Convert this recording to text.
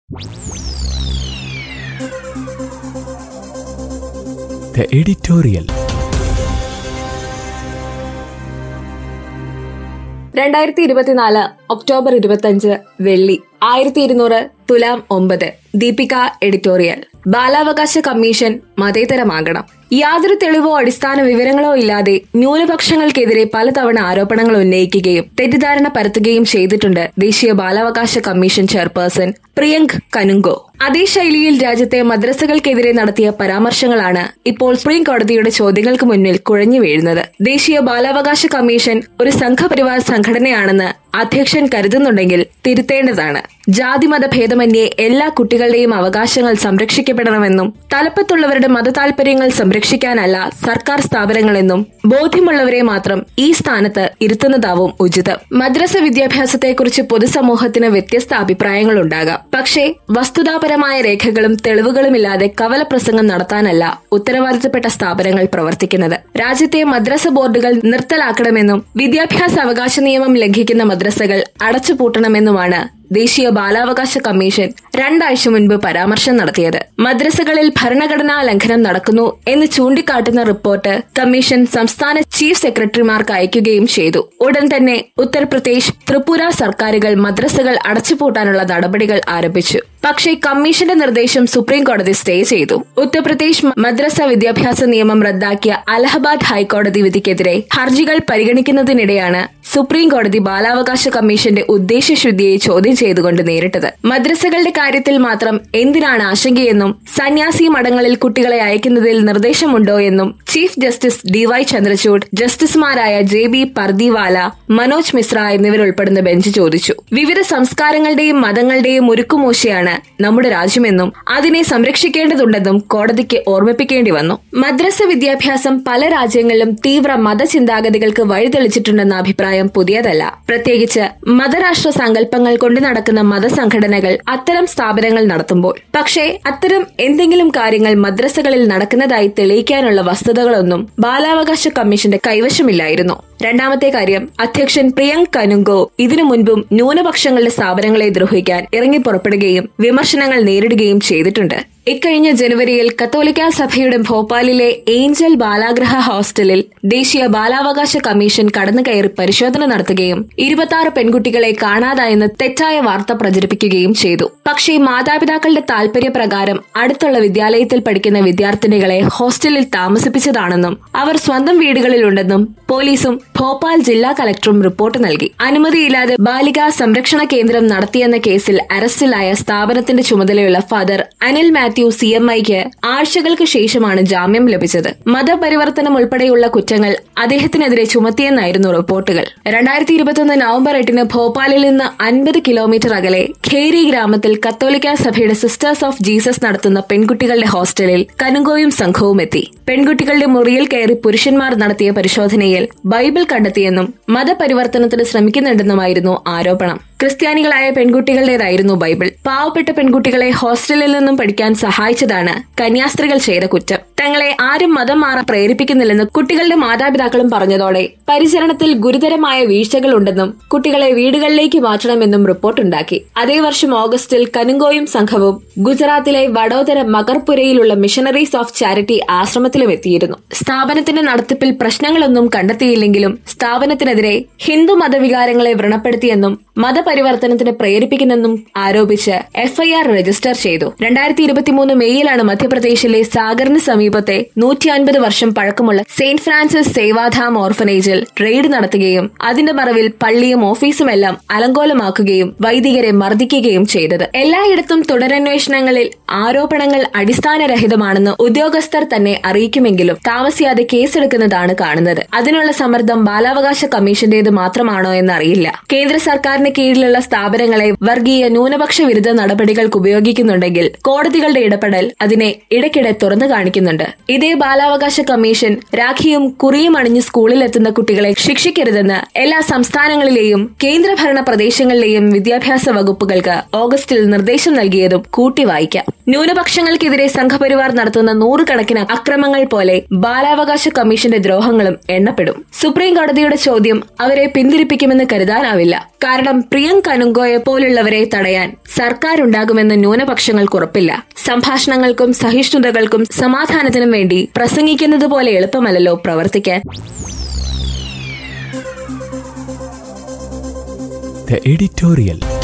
The editorial. രണ്ടായിരത്തി ഇരുപത്തിനാല് October ഇരുപത്തിയഞ്ച് വെള്ളി ആയിരത്തി ഇരുന്നൂറ് തുലാം ഒമ്പത് ദീപിക എഡിറ്റോറിയൽ ബാലാവകാശ കമ്മീഷൻ മതേതരമാകണം യാതൊരു തെളിവോ അടിസ്ഥാന വിവരങ്ങളോ ഇല്ലാതെ ന്യൂനപക്ഷങ്ങൾക്കെതിരെ പലതവണ ആരോപണങ്ങൾ ഉന്നയിക്കുകയും തെറ്റിദ്ധാരണ പരത്തുകയും ചെയ്തിട്ടുണ്ട് ദേശീയ ബാലാവകാശ കമ്മീഷൻ ചെയർപേഴ്സൺ പ്രിയങ്ക് കനുങ്കോ അതേ ശൈലിയിൽ രാജ്യത്തെ മദ്രസകൾക്കെതിരെ നടത്തിയ പരാമർശങ്ങളാണ് ഇപ്പോൾ സുപ്രീം കോടതിയുടെ ചോദ്യങ്ങൾക്ക് മുന്നിൽ കുഴഞ്ഞു വീഴുന്നത് ദേശീയ ബാലാവകാശ കമ്മീഷൻ ഒരു സംഘപരിവാർ സംഘടനയാണെന്ന് അധ്യക്ഷൻ കരുതുന്നുണ്ടെങ്കിൽ തിരുത്തേണ്ടതാണ് ജാതിമത ഭേദമന്യേ എല്ലാ കുട്ടികളുടെയും അവകാശങ്ങൾ സംരക്ഷിക്കപ്പെടണമെന്നും തലപ്പത്തുള്ളവരുടെ മതതാൽപര്യങ്ങൾ സംരക്ഷിക്കാനല്ല സർക്കാർ സ്ഥാപനങ്ങളെന്നും ബോധ്യമുള്ളവരെ മാത്രം ഈ സ്ഥാനത്ത് ഇരുത്തുന്നതാവും ഉചിതം മദ്രസ വിദ്യാഭ്യാസത്തെക്കുറിച്ച് പൊതുസമൂഹത്തിന് വ്യത്യസ്ത അഭിപ്രായങ്ങളുണ്ടാകാം പക്ഷേ വസ്തുതാപരമായ രേഖകളും തെളിവുകളുമില്ലാതെ കവലപ്രസംഗം നടത്താനല്ല ഉത്തരവാദിത്തപ്പെട്ട സ്ഥാപനങ്ങൾ പ്രവർത്തിക്കുന്നത് രാജ്യത്തെ മദ്രസ ബോർഡുകൾ നിർത്തലാക്കണമെന്നും വിദ്യാഭ്യാസ അവകാശ നിയമം ലംഘിക്കുന്ന മദ്രസകൾ അടച്ചുപൂട്ടണമെന്നുമാണ് ദേശീയ ബാലാവകാശ കമ്മീഷൻ രണ്ടാഴ്ച മുൻപ് പരാമർശം നടത്തിയത് മദ്രസകളിൽ ഭരണഘടനാ ലംഘനം നടക്കുന്നു എന്ന് ചൂണ്ടിക്കാട്ടുന്ന റിപ്പോർട്ട് കമ്മീഷൻ സംസ്ഥാന ചീഫ് സെക്രട്ടറിമാർക്ക് അയക്കുകയും ചെയ്തു ഉടൻ തന്നെ ഉത്തർപ്രദേശ് ത്രിപുര സർക്കാരുകൾ മദ്രസകൾ അടച്ചുപൂട്ടാനുള്ള നടപടികൾ ആരംഭിച്ചു പക്ഷേ കമ്മീഷന്റെ നിർദ്ദേശം സുപ്രീം കോടതി സ്റ്റേ ചെയ്തു ഉത്തർപ്രദേശ് മദ്രസ വിദ്യാഭ്യാസ നിയമം റദ്ദാക്കിയ അലഹബാദ് ഹൈക്കോടതി വിധിക്കെതിരെ ഹർജികൾ പരിഗണിക്കുന്നതിനിടെയാണ് സുപ്രീം കോടതി ബാലാവകാശ കമ്മീഷന്റെ ഉദ്ദേശശുദ്ധിയെ ചോദ്യം ചെയ്തുകൊണ്ട് നേരിട്ടത് മദ്രസകളുടെ കാര്യത്തിൽ മാത്രം എന്തിനാണ് ആശങ്കയെന്നും സന്യാസി മഠങ്ങളിൽ കുട്ടികളെ അയക്കുന്നതിൽ നിർദ്ദേശമുണ്ടോ എന്നും chief justice D Y Chandrachud ജസ്റ്റിസുമാരായ ജെ ബി പർദിവാല മനോജ് മിശ്ര എന്നിവരുൾപ്പെടുന്ന ബെഞ്ച് ചോദിച്ചു വിവിധ സംസ്കാരങ്ങളുടെയും മതങ്ങളുടെയും ഉരുക്കുമൂശയാണ് നമ്മുടെ രാജ്യമെന്നും അതിനെ സംരക്ഷിക്കേണ്ടതുണ്ടെന്നും കോടതിക്ക് ഓർമ്മിപ്പിക്കേണ്ടി വന്നു മദ്രസ വിദ്യാഭ്യാസം പല രാജ്യങ്ങളിലും തീവ്ര മതചിന്താഗതികൾക്ക് വഴിതെളിച്ചിട്ടുണ്ടെന്ന അഭിപ്രായം പുതിയതല്ല പ്രത്യേകിച്ച് മതരാഷ്ട്ര സങ്കല്പങ്ങൾ കൊണ്ട് നടക്കുന്ന മതസംഘടനകൾ അത്തരം സ്ഥാപനങ്ങൾ നടത്തുമ്പോൾ പക്ഷേ അത്തരം എന്തെങ്കിലും കാര്യങ്ങൾ മദ്രസകളിൽ നടക്കുന്നതായി തെളിയിക്കാനുള്ള വസ്തുതകളൊന്നും ബാലാവകാശ കമ്മീഷന്റെ കൈവശമില്ലായിരുന്നു രണ്ടാമത്തെ കാര്യം അധ്യക്ഷൻ പ്രിയങ്ക് കനുങ്കോ ഇതിനു മുൻപും ന്യൂനപക്ഷങ്ങളുടെ സ്ഥാപനങ്ങളെ ദ്രോഹിക്കാൻ ഇറങ്ങി പുറപ്പെടുകയും വിമർശനങ്ങൾ നേരിടുകയും ചെയ്തിട്ടുണ്ട് ഇക്കഴിഞ്ഞ ജനുവരിയിൽ കത്തോലിക്ക സഭയുടെ ഭോപ്പാലിലെ ഏഞ്ചൽ ബാലാഗ്രഹ ഹോസ്റ്റലിൽ ദേശീയ ബാലാവകാശ കമ്മീഷൻ കടന്നുകയറി പരിശോധന നടത്തുകയും ഇരുപത്തി പെൺകുട്ടികളെ കാണാതായെന്ന് തെറ്റായ വാർത്ത പ്രചരിപ്പിക്കുകയും ചെയ്തു പക്ഷേ മാതാപിതാക്കളുടെ താൽപര്യപ്രകാരം അടുത്തുള്ള വിദ്യാലയത്തിൽ പഠിക്കുന്ന വിദ്യാർത്ഥിനികളെ ഹോസ്റ്റലിൽ താമസിപ്പിച്ചതാണെന്നും അവർ സ്വന്തം വീടുകളിലുണ്ടെന്നും പോലീസും ഭോപ്പാൽ ജില്ലാ കലക്ടറും റിപ്പോർട്ട് നൽകി അനുമതിയില്ലാതെ ബാലികാ സംരക്ഷണ കേന്ദ്രം നടത്തിയെന്ന കേസിൽ അറസ്റ്റിലായ സ്ഥാപനത്തിന്റെ ചുമതലയുള്ള father Anil Mathew C M ഐക്ക് ആഴ്ചകൾക്ക് ശേഷമാണ് ജാമ്യം ലഭിച്ചത് മതപരിവർത്തനം ഉൾപ്പെടെയുള്ള കുറ്റങ്ങൾ അദ്ദേഹത്തിനെതിരെ ചുമത്തിയെന്നായിരുന്നു റിപ്പോർട്ടുകൾ രണ്ടായിരത്തി ഇരുപത്തിയൊന്ന് നവംബർ എട്ടിന് ഭോപ്പാലിൽ നിന്ന് അൻപത് കിലോമീറ്റർ അകലെ ഖേരി ഗ്രാമത്തിൽ കത്തോലിക്ക സഭയുടെ സിസ്റ്റേഴ്സ് ഓഫ് ജീസസ് നടത്തുന്ന പെൺകുട്ടികളുടെ ഹോസ്റ്റലിൽ കനുങ്കോയും സംഘവും എത്തി പെൺകുട്ടികളുടെ മുറിയിൽ കയറി പുരുഷന്മാർ നടത്തിയ പരിശോധനയിൽ ബൈബിൾ കണ്ടെത്തിയെന്നും മതപരിവർത്തനത്തിന് ശ്രമിക്കുന്നുണ്ടെന്നുമായിരുന്നു ആരോപണം ക്രിസ്ത്യാനികളായ പെൺകുട്ടികളുടേതായിരുന്നു ബൈബിൾ പാവപ്പെട്ട പെൺകുട്ടികളെ ഹോസ്റ്റലിൽ നിന്നും പഠിക്കാൻ സഹായിച്ചതാണ് കന്യാസ്ത്രീകൾ ചെയ്ത കുറ്റം തങ്ങളെ ആരും മതം മാറാൻ പ്രേരിപ്പിക്കുന്നില്ലെന്ന് കുട്ടികളുടെ മാതാപിതാക്കളും പറഞ്ഞതോടെ പരിചരണത്തിൽ ഗുരുതരമായ വീഴ്ചകളുണ്ടെന്നും കുട്ടികളെ വീടുകളിലേക്ക് മാറ്റണമെന്നും റിപ്പോർട്ടുണ്ടാക്കി അതേ വർഷം ഓഗസ്റ്റിൽ കനുങ്കോയും സംഘവും ഗുജറാത്തിലെ വഡോദര മകർപുരയിലുള്ള മിഷണറീസ് ഓഫ് ചാരിറ്റി ആശ്രമത്തിലും എത്തിയിരുന്നു സ്ഥാപനത്തിന്റെ നടത്തിപ്പിൽ പ്രശ്നങ്ങളൊന്നും കണ്ടെത്തിയില്ലെങ്കിലും സ്ഥാപനത്തിനെതിരെ ഹിന്ദു മതവികാരങ്ങളെ വ്രണപ്പെടുത്തിയെന്നും മതപരിവർത്തനത്തിന് പ്രേരിപ്പിക്കുന്നെന്നും ആരോപിച്ച് എഫ്ഐആർ രജിസ്റ്റർ ചെയ്തു രണ്ടായിരത്തി ഇരുപത്തിമൂന്ന് മെയ്യിലാണ് മധ്യപ്രദേശിലെ സാഗറിന് സമീപത്തെ നൂറ്റി അൻപത് വർഷം പഴക്കമുള്ള സെയിന്റ് ഫ്രാൻസിസ് സേവാധാം ഓർഫനേജിൽ റെയ്ഡ് നടത്തുകയും അതിന്റെ മറവിൽ പള്ളിയും ഓഫീസുമെല്ലാം അലങ്കോലമാക്കുകയും വൈദികരെ മർദ്ദിക്കുകയും ചെയ്തത് എല്ലായിടത്തും തുടരന്വേഷണങ്ങളിൽ ആരോപണങ്ങൾ അടിസ്ഥാനരഹിതമാണെന്ന് ഉദ്യോഗസ്ഥർ തന്നെ അറിയിക്കുമെങ്കിലും താമസിയാതെ കേസെടുക്കുന്നതാണ് കാണുന്നത് അതിനുള്ള സമ്മർദ്ദം ബാലാവകാശ കമ്മീഷന്റേത് മാത്രമാണോ എന്നറിയില്ല കേന്ദ്ര സർക്കാരിന് കീഴിലുള്ള സ്ഥാപനങ്ങളെ വർഗീയ ന്യൂനപക്ഷ വിരുദ്ധ നടപടികൾക്ക് ഉപയോഗിക്കുന്നുണ്ടെങ്കിൽ കോടതികളുടെ ഇടപെടൽ അതിനെ ഇടയ്ക്കിടെ തുറന്നു കാണിക്കുന്നുണ്ട് ഇതേ ബാലാവകാശ കമ്മീഷൻ രാഖിയും കുറിയും അണിഞ്ഞ് സ്കൂളിലെത്തുന്ന കുട്ടികളെ ശിക്ഷിക്കരുതെന്ന് എല്ലാ സംസ്ഥാനങ്ങളിലെയും കേന്ദ്രഭരണ പ്രദേശങ്ങളിലെയും വിദ്യാഭ്യാസ വകുപ്പുകൾക്ക് ഓഗസ്റ്റിൽ നിർദ്ദേശം നൽകിയതും കൂട്ടി വായിക്കാം ന്യൂനപക്ഷങ്ങൾക്കെതിരെ സംഘപരിവാർ നടത്തുന്ന നൂറുകണക്കിന് അക്രമങ്ങൾ പോലെ ബാലാവകാശ കമ്മീഷന്റെ ദ്രോഹങ്ങളും എണ്ണപ്പെടും സുപ്രീം കോടതിയുടെ ചോദ്യം അവരെ പിന്തിരിപ്പിക്കുമെന്ന് കരുതാനാവില്ല കാരണം പ്രിയങ്ക് കനുങ്കോയെ പോലുള്ളവരെ തടയാൻ സർക്കാരുണ്ടാകുമെന്ന് ന്യൂനപക്ഷങ്ങൾക്ക് ഉറപ്പില്ല സംഭാഷണങ്ങൾക്കും സഹിഷ്ണുതകൾക്കും സമാധാനത്തിനും വേണ്ടി പ്രസംഗിക്കുന്നത് പോലെ എളുപ്പമല്ലല്ലോ പ്രവർത്തിക്കാൻ The editorial.